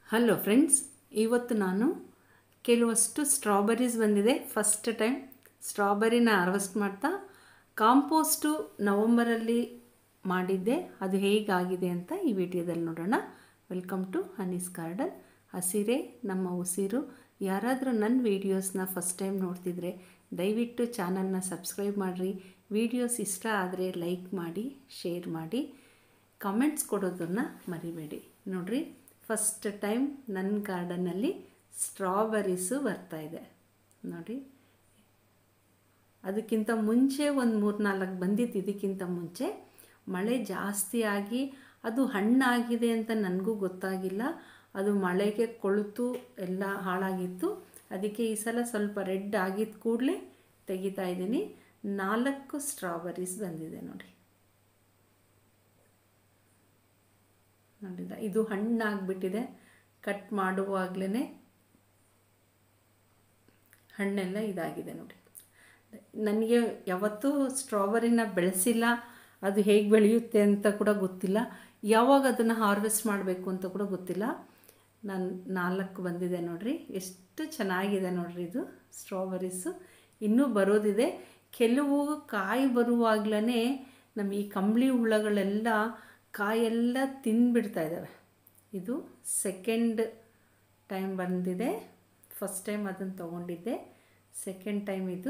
hello friends ಇವತ್ತು ನಾನು ಕೆಲವಷ್ಟು ಸ್ಟ್ರಾಬೆರೀಸ್ ಬಂದಿದೆ ಫಸ್ಟ್ ಟೈಮ್ ಸ್ಟ್ರಾಬೆರಿನ ಹಾರ್ವೆಸ್ಟ್ ಮಾಡ್ತಾ ಕಾಂಪೋಸ್ಟು ನವಂಬರಲ್ಲಿ ಮಾಡಿದ್ದೆ ಅದು ಹೇಗಾಗಿದೆ ಅಂತ ಈ ವಿಡಿಯೋದಲ್ಲಿ ನೋಡೋಣ ವೆಲ್ಕಮ್ ಟು ಹನೀಸ್ ಗಾರ್ಡನ್ ಹಸಿರೇ ನಮ್ಮ ಉಸಿರು ಯಾರಾದರೂ ನನ್ನ ವೀಡಿಯೋಸ್ನ ಫಸ್ಟ್ ಟೈಮ್ ನೋಡ್ತಿದ್ರೆ ದಯವಿಟ್ಟು ಚಾನಲ್ನ ಸಬ್ಸ್ಕ್ರೈಬ್ ಮಾಡಿರಿ ವೀಡಿಯೋಸ್ ಇಷ್ಟ ಆದರೆ ಲೈಕ್ ಮಾಡಿ ಶೇರ್ ಮಾಡಿ ಕಮೆಂಟ್ಸ್ ಕೊಡೋದನ್ನು ಮರಿಬೇಡಿ ನೋಡಿರಿ ಫಸ್ಟ್ ಟೈಮ್ ನನ್ನ ಗಾರ್ಡನ್ನಲ್ಲಿ ಸ್ಟ್ರಾಬೆರೀಸು ಬರ್ತಾಯಿದೆ ನೋಡಿ ಅದಕ್ಕಿಂತ ಮುಂಚೆ ಒಂದು ಮೂರು ನಾಲ್ಕು ಬಂದಿತ್ತು ಇದಕ್ಕಿಂತ ಮುಂಚೆ ಮಳೆ ಜಾಸ್ತಿ ಆಗಿ ಅದು ಹಣ್ಣಾಗಿದೆ ಅಂತ ನನಗೂ ಗೊತ್ತಾಗಿಲ್ಲ ಅದು ಮಳೆಗೆ ಕೊಳೆತು ಎಲ್ಲ ಹಾಳಾಗಿತ್ತು ಅದಕ್ಕೆ ಈ ಸಲ ಸ್ವಲ್ಪ ರೆಡ್ ಆಗಿದ್ದ ಕೂಡಲೇ ತೆಗಿತಾ ಇದ್ದೀನಿ ನಾಲ್ಕು ಸ್ಟ್ರಾಬೆರೀಸ್ ಬಂದಿದೆ ನೋಡಿ ನೋಡಿದ ಇದು ಹಣ್ಣಾಗ್ಬಿಟ್ಟಿದೆ ಕಟ್ ಮಾಡುವಾಗಲೇ ಹಣ್ಣೆಲ್ಲ ಇದಾಗಿದೆ ನೋಡಿ ನನಗೆ ಯಾವತ್ತೂ ಸ್ಟ್ರಾಬೆರಿನ ಬೆಳೆಸಿಲ್ಲ ಅದು ಹೇಗೆ ಬೆಳೆಯುತ್ತೆ ಅಂತ ಕೂಡ ಗೊತ್ತಿಲ್ಲ ಯಾವಾಗ ಅದನ್ನು ಹಾರ್ವೆಸ್ಟ್ ಮಾಡಬೇಕು ಅಂತ ಕೂಡ ಗೊತ್ತಿಲ್ಲ ನಾನು ನಾಲ್ಕು ಬಂದಿದೆ ನೋಡಿರಿ ಎಷ್ಟು ಚೆನ್ನಾಗಿದೆ ನೋಡಿರಿ ಇದು ಸ್ಟ್ರಾಬೆರೀಸು ಇನ್ನೂ ಬರೋದಿದೆ ಕೆಲವು ಕಾಯಿ ಬರುವಾಗಲೇ ನಮ್ಮ ಈ ಕಂಬಳಿ ಹುಳಗಳೆಲ್ಲ ಕಾಯೆಲ್ಲ ತಿಂದುಬಿಡ್ತಾ ಇದ್ದಾವೆ ಇದು ಸೆಕೆಂಡ್ ಟೈಮ್ ಬಂದಿದೆ ಫಸ್ಟ್ ಟೈಮ್ ಅದನ್ನು ತೊಗೊಂಡಿದ್ದೆ ಸೆಕೆಂಡ್ ಟೈಮ್ ಇದು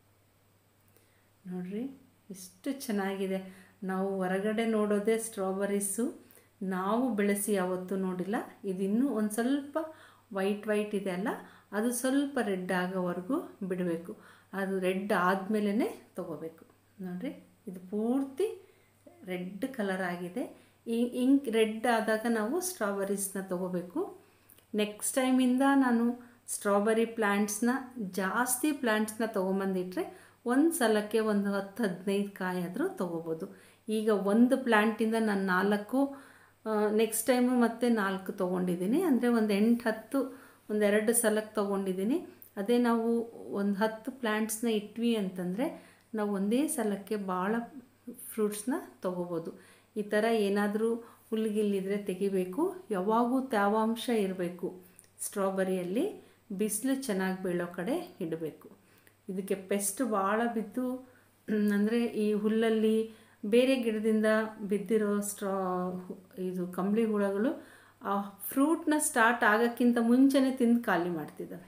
ನೋಡ್ರಿ ಎಷ್ಟು ಚೆನ್ನಾಗಿದೆ ನಾವು ಹೊರಗಡೆ ನೋಡೋದೇ ಸ್ಟ್ರಾಬೆರೀಸು ನಾವು ಬೆಳೆಸಿ ಯಾವತ್ತೂ ನೋಡಿಲ್ಲ ಇದಿನ್ನೂ ಒಂದು ಸ್ವಲ್ಪ ವೈಟ್ ವೈಟ್ ಇದೆ ಅಲ್ಲ ಅದು ಸ್ವಲ್ಪ ರೆಡ್ ಆಗೋವರೆಗೂ ಬಿಡಬೇಕು ಅದು ರೆಡ್ ಆದಮೇಲೆ ತೊಗೋಬೇಕು ನೋಡಿರಿ ಇದು ಪೂರ್ತಿ ರೆಡ್ ಕಲರ್ ಆಗಿದೆ ಈ ಇಂಕ್ ರೆಡ್ ಆದಾಗ ನಾವು ಸ್ಟ್ರಾಬೆರೀಸ್ನ ತೊಗೋಬೇಕು ನೆಕ್ಸ್ಟ್ ಟೈಮಿಂದ ನಾನು ಸ್ಟ್ರಾಬೆರಿ ಪ್ಲ್ಯಾಂಟ್ಸ್ನ ಜಾಸ್ತಿ ಪ್ಲ್ಯಾಂಟ್ಸ್ನ ತೊಗೊಂಬಂದಿಟ್ರೆ ಒಂದು ಸಲಕ್ಕೆ ಒಂದು ಹತ್ತು ಹದಿನೈದು ಕಾಯಿ ಆದರೂ ತೊಗೋಬೋದು ಈಗ ಒಂದು ಪ್ಲ್ಯಾಂಟಿಂದ ನಾನು ನಾಲ್ಕು ನೆಕ್ಸ್ಟ್ ಟೈಮು ಮತ್ತೆ ನಾಲ್ಕು ತೊಗೊಂಡಿದ್ದೀನಿ ಅಂದರೆ ಒಂದು ಎಂಟು ಹತ್ತು ಒಂದೆರಡು ಸಲಕ್ಕೆ ತೊಗೊಂಡಿದ್ದೀನಿ ಅದೇ ನಾವು ಒಂದು ಹತ್ತು ಪ್ಲ್ಯಾಂಟ್ಸ್ನ ಇಟ್ವಿ ಅಂತಂದರೆ ನಾವು ಒಂದೇ ಸಲಕ್ಕೆ ಭಾಳ ಫ್ರೂಟ್ಸ್ನ ತೊಗೋಬೋದು ಈ ಥರ ಏನಾದರೂ ಹುಲ್ಗಿಲ್ಲಿದ್ರೆ ತೆಗಿಬೇಕು ಯಾವಾಗೂ ತೇವಾಂಶ ಇರಬೇಕು ಸ್ಟ್ರಾಬೆರಿಯಲ್ಲಿ ಬಿಸಿಲು ಚೆನ್ನಾಗಿ ಬೀಳೋ ಕಡೆ ಇಡಬೇಕು ಇದಕ್ಕೆ ಪೆಸ್ಟ್ ಭಾಳ ಬಿದ್ದು ಅಂದರೆ ಈ ಹುಲ್ಲಲ್ಲಿ ಬೇರೆ ಗಿಡದಿಂದ ಬಿದ್ದಿರೋ ಸ್ಟ್ರಾ ಇದು ಕಂಬಳಿ ಹುಳಗಳು ಆ ಫ್ರೂಟ್ನ ಸ್ಟಾರ್ಟ್ ಆಗೋಕ್ಕಿಂತ ಮುಂಚೆನೇ ತಿಂದು ಖಾಲಿ ಮಾಡ್ತಿದ್ದಾವೆ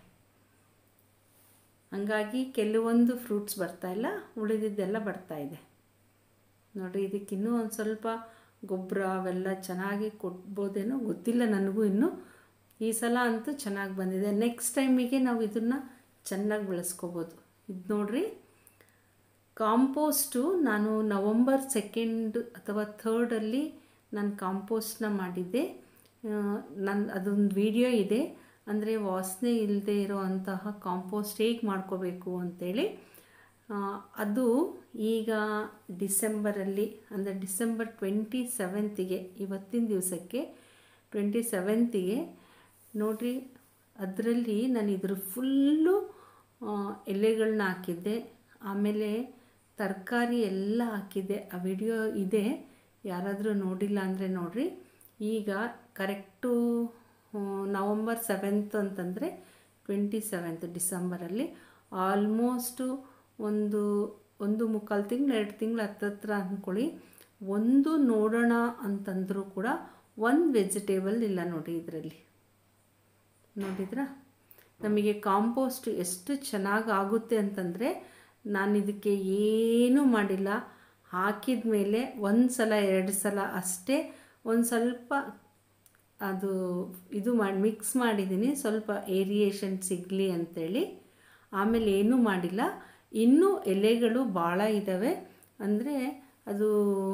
ಹಂಗಾಗಿ ಕೆಲವೊಂದು ಫ್ರೂಟ್ಸ್ ಬರ್ತಾಯಿಲ್ಲ ಉಳಿದಿದ್ದೆಲ್ಲ ಬರ್ತಾಯಿದೆ ನೋಡಿರಿ ಇದಕ್ಕಿನ್ನೂ ಒಂದು ಸ್ವಲ್ಪ ಗೊಬ್ಬರ ಅವೆಲ್ಲ ಚೆನ್ನಾಗಿ ಕೊಡ್ಬೋದೇನೋ ಗೊತ್ತಿಲ್ಲ ನನಗೂ ಇನ್ನೂ ಈ ಸಲ ಅಂತೂ ಚೆನ್ನಾಗಿ ಬಂದಿದೆ ನೆಕ್ಸ್ಟ್ ಟೈಮಿಗೆ ನಾವು ಇದನ್ನು ಚೆನ್ನಾಗಿ ಬೆಳೆಸ್ಕೋಬೋದು ಇದು ನೋಡಿರಿ ಕಾಂಪೋಸ್ಟು ನಾನು ನವಂಬರ್ ಸೆಕೆಂಡ್ ಅಥವಾ ಥರ್ಡಲ್ಲಿ ನಾನು ಕಾಂಪೋಸ್ಟ್ನ ಮಾಡಿದ್ದೆ ನನ್ನ ಅದೊಂದು ವಿಡಿಯೋ ಇದೆ ಅಂದರೆ ವಾಸನೆ ಇಲ್ಲದೆ ಇರೋ ಅಂತಹ ಕಾಂಪೋಸ್ಟ್ ಹೇಗೆ ಮಾಡ್ಕೋಬೇಕು ಅಂಥೇಳಿ ಅದು ಈಗ ಡಿಸೆಂಬರಲ್ಲಿ ಅಂದರೆ ಡಿಸೆಂಬರ್ ಟ್ವೆಂಟಿ ಸೆವೆಂತಿಗೆ ಇವತ್ತಿನ ದಿವಸಕ್ಕೆ ಟ್ವೆಂಟಿ ಸೆವೆಂತಿಗೆ ನೋಡಿರಿ ಅದರಲ್ಲಿ ನಾನು ಇದ್ರ ಫುಲ್ಲು ಎಲೆಗಳನ್ನ ಹಾಕಿದ್ದೆ ಆಮೇಲೆ ತರಕಾರಿ ಎಲ್ಲ ಹಾಕಿದ್ದೆ ಆ ವಿಡಿಯೋ ಇದೆ ಯಾರಾದರೂ ನೋಡಿಲ್ಲ ಅಂದರೆ ನೋಡಿರಿ ಈಗ ಕರೆಕ್ಟು ನವಂಬರ್ ಸೆವೆಂತ್ ಅಂತಂದರೆ ಟ್ವೆಂಟಿ ಸೆವೆಂತ್ ಡಿಸೆಂಬರಲ್ಲಿ ಆಲ್ಮೋಸ್ಟು ಒಂದು ಒಂದು ಮುಕ್ಕಾಲು ತಿಂಗಳು ಎರಡು ತಿಂಗಳು ಹತ್ತತ್ರ ಅಂದ್ಕೊಳ್ಳಿ ಒಂದು ನೋಡೋಣ ಅಂತಂದರೂ ಕೂಡ ಒಂದು ವೆಜಿಟೇಬಲ್ ಇಲ್ಲ ನೋಡಿ ಇದರಲ್ಲಿ ನೋಡಿದ್ರಾ ನಮಗೆ ಕಾಂಪೋಸ್ಟ್ ಎಷ್ಟು ಚೆನ್ನಾಗಿ ಆಗುತ್ತೆ ಅಂತಂದರೆ ನಾನು ಇದಕ್ಕೆ ಏನೂ ಮಾಡಿಲ್ಲ ಹಾಕಿದ ಮೇಲೆ ಒಂದು ಸಲ ಎರಡು ಸಲ ಅಷ್ಟೇ ಒಂದು ಸ್ವಲ್ಪ ಅದು ಇದು ಮಾಡಿ ಮಿಕ್ಸ್ ಮಾಡಿದ್ದೀನಿ ಸ್ವಲ್ಪ ಏರಿಯೇಷನ್ ಸಿಗಲಿ ಅಂಥೇಳಿ ಆಮೇಲೆ ಏನೂ ಮಾಡಿಲ್ಲ ಇನ್ನೂ ಎಲೆಗಳು ಭಾಳ ಇದ್ದಾವೆ ಅಂದರೆ ಅದು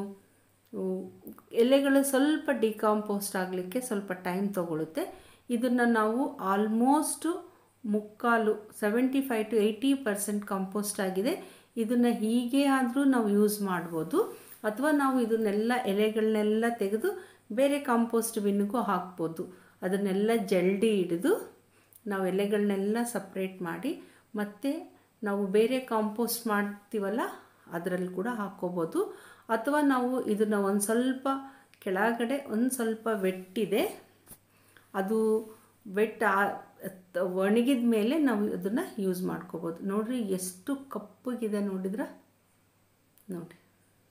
ಎಲೆಗಳು ಸ್ವಲ್ಪ ಡಿಕಾಂಪೋಸ್ಟ್ ಆಗಲಿಕ್ಕೆ ಸ್ವಲ್ಪ ಟೈಮ್ ತೊಗೊಳುತ್ತೆ ಇದನ್ನು ನಾವು ಆಲ್ಮೋಸ್ಟು ಮುಕ್ಕಾಲು seventy five to eighty percent compost ಆಗಿದೆ ಇದನ್ನು ಹೀಗೆ ಆದರೂ ನಾವು ಯೂಸ್ ಮಾಡ್ಬೋದು ಅಥವಾ ನಾವು ಇದನ್ನೆಲ್ಲ ಎಲೆಗಳನ್ನೆಲ್ಲ ತೆಗೆದು ಬೇರೆ ಕಾಂಪೋಸ್ಟ್ ಬಿನ್ನಿಗೂ ಹಾಕ್ಬೋದು ಅದನ್ನೆಲ್ಲ ಜಲ್ಡಿ ಹಿಡಿದು ನಾವು ಎಲೆಗಳನ್ನೆಲ್ಲ ಸಪ್ರೇಟ್ ಮಾಡಿ ಮತ್ತು ನಾವು ಬೇರೆ ಕಾಂಪೋಸ್ಟ್ ಮಾಡ್ತೀವಲ್ಲ ಅದರಲ್ಲಿ ಕೂಡ ಹಾಕ್ಕೋಬೋದು ಅಥವಾ ನಾವು ಇದನ್ನು ಒಂದು ಸ್ವಲ್ಪ ಕೆಳಗಡೆ ಒಂದು ಸ್ವಲ್ಪ ವೆಟ್ಟಿದೆ ಅದು ವೆಟ್ ಒಣಗಿದ ಮೇಲೆ ನಾವು ಅದನ್ನು ಯೂಸ್ ಮಾಡ್ಕೋಬೋದು ನೋಡಿರಿ ಎಷ್ಟು ಕಪ್ಪಗಿದೆ ನೋಡಿದ್ರ ನೋಡಿ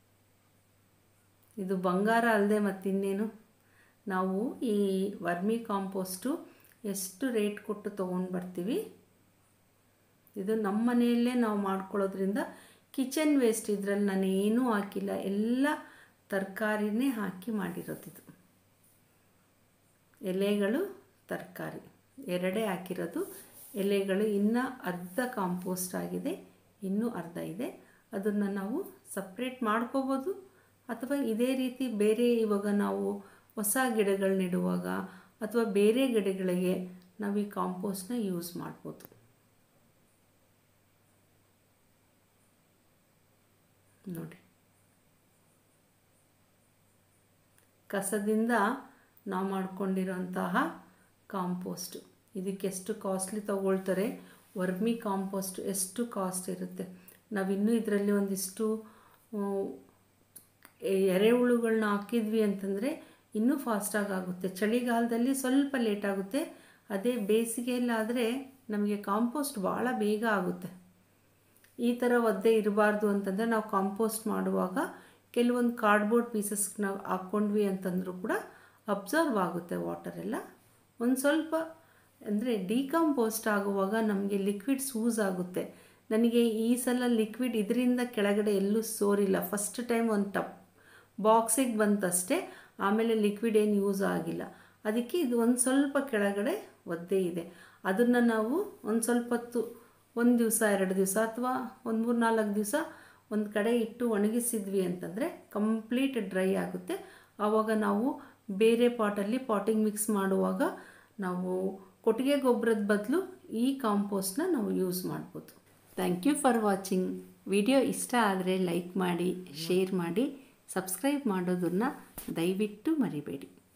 ಇದು ಬಂಗಾರ ಅಲ್ಲದೆ ಮತ್ತಿನ್ನೇನು ನಾವು ಈ ವರ್ಮಿ ಕಾಂಪೋಸ್ಟು ಎಷ್ಟು ರೇಟ್ ಕೊಟ್ಟು ತೊಗೊಂಡು ಬರ್ತೀವಿ ಇದು ನಮ್ಮ ಮನೆಯಲ್ಲೇ ನಾವು ಮಾಡ್ಕೊಳ್ಳೋದ್ರಿಂದ ಕಿಚನ್ ವೇಸ್ಟ್ ಇದರಲ್ಲಿ ನಾನು ಏನೂ ಹಾಕಿಲ್ಲ ಎಲ್ಲ ತರಕಾರಿನೇ ಹಾಕಿ ಮಾಡಿರೋದಿದು ಎಲೆಗಳು ತರಕಾರಿ ಎರಡೇ ಹಾಕಿರೋದು ಎಲೆಗಳು ಇನ್ನೂ ಅರ್ಧ ಕಾಂಪೋಸ್ಟ್ ಆಗಿದೆ ಇನ್ನೂ ಅರ್ಧ ಇದೆ ಅದನ್ನು ನಾವು ಸಪ್ರೇಟ್ ಮಾಡ್ಕೋಬೋದು ಅಥವಾ ಇದೇ ರೀತಿ ಬೇರೆ ಇವಾಗ ನಾವು ಹೊಸ ಗಿಡಗಳು ನೆಡುವಾಗ ಅಥವಾ ಬೇರೆ ಗಿಡಗಳಿಗೆ ನಾವು ಈ ಕಾಂಪೋಸ್ಟ್ನ ಯೂಸ್ ಮಾಡ್ಬೋದು ನೋಡಿ ಕಸದಿಂದ ನಾವು ಮಾಡ್ಕೊಂಡಿರೋಂತಹ ಕಾಂಪೋಸ್ಟು ಇದಕ್ಕೆಷ್ಟು ಕಾಸ್ಟ್ಲಿ ತಗೊಳ್ತಾರೆ ವರ್ಮಿ ಕಾಂಪೋಸ್ಟ್ ಎಷ್ಟು ಕಾಸ್ಟ್ ಇರುತ್ತೆ ನಾವಿನ್ನೂ ಇದರಲ್ಲಿ ಒಂದಿಷ್ಟು ಎರೆಹುಳುಗಳನ್ನ ಹಾಕಿದ್ವಿ ಅಂತಂದರೆ ಇನ್ನೂ ಫಾಸ್ಟಾಗಿ ಆಗುತ್ತೆ ಚಳಿಗಾಲದಲ್ಲಿ ಸ್ವಲ್ಪ ಲೇಟ್ ಆಗುತ್ತೆ ಅದೇ ಬೇಸಿಗೆಯಲ್ಲಾದರೆ ನಮಗೆ ಕಾಂಪೋಸ್ಟ್ ಭಾಳ ಬೇಗ ಆಗುತ್ತೆ ಈ ಥರ ಒದ್ದೆ ಇರಬಾರ್ದು ಅಂತಂದರೆ ನಾವು ಕಾಂಪೋಸ್ಟ್ ಮಾಡುವಾಗ ಕೆಲವೊಂದು ಕಾರ್ಡ್ಬೋರ್ಡ್ ಪೀಸಸ್ ನಾವು ಹಾಕ್ಕೊಂಡ್ವಿ ಅಂತಂದರೂ ಕೂಡ ಅಬ್ಸರ್ವ್ ಆಗುತ್ತೆ ವಾಟರೆಲ್ಲ ಒಂದು ಸ್ವಲ್ಪ ಅಂದರೆ ಡಿಕಂಪೋಸ್ಟ್ ಆಗುವಾಗ ನಮಗೆ ಲಿಕ್ವಿಡ್ ಸೂಸ್ ಆಗುತ್ತೆ ನನಗೆ ಈ ಸಲ ಲಿಕ್ವಿಡ್ ಇದರಿಂದ ಕೆಳಗಡೆ ಎಲ್ಲೂ ಸೋರಿಲ್ಲ ಫಸ್ಟ್ ಟೈಮ್ ಒಂದು ಟಪ್ ಬಾಕ್ಸಿಗೆ ಬಂತಷ್ಟೇ ಆಮೇಲೆ ಲಿಕ್ವಿಡ್ ಏನು ಯೂಸ್ ಆಗಿಲ್ಲ ಅದಕ್ಕೆ ಇದು ಒಂದು ಸ್ವಲ್ಪ ಕೆಳಗಡೆ ಒದ್ದೆ ಇದೆ ಅದನ್ನು ನಾವು ಒಂದು ಸ್ವಲ್ಪ ಹೊತ್ತು ಒಂದು ದಿವಸ ಎರಡು ದಿವಸ ಅಥವಾ ಒಂದು ಮೂರು ನಾಲ್ಕು ದಿವಸ ಒಂದು ಕಡೆ ಇಟ್ಟು ಒಣಗಿಸಿದ್ವಿ ಅಂತಂದರೆ ಕಂಪ್ಲೀಟ್ ಡ್ರೈ ಆಗುತ್ತೆ ಆವಾಗ ನಾವು ಬೇರೆ ಪಾಟಲ್ಲಿ ಪಾಟಿಂಗ್ ಮಿಕ್ಸ್ ಮಾಡುವಾಗ ನಾವು ಕೊಟ್ಟಿಗೆ ಗೊಬ್ಬರದ ಬದಲು ಈ ಕಾಂಪೋಸ್ಟ್ನ ನಾವು ಯೂಸ್ ಮಾಡ್ಬೋದು thank you for watching video ಇಷ್ಟ ಆದರೆ ಲೈಕ್ ಮಾಡಿ ಶೇರ್ ಮಾಡಿ ಸಬ್ಸ್ಕ್ರೈಬ್ ಮಾಡೋದನ್ನು ದಯವಿಟ್ಟು ಮರಿಬೇಡಿ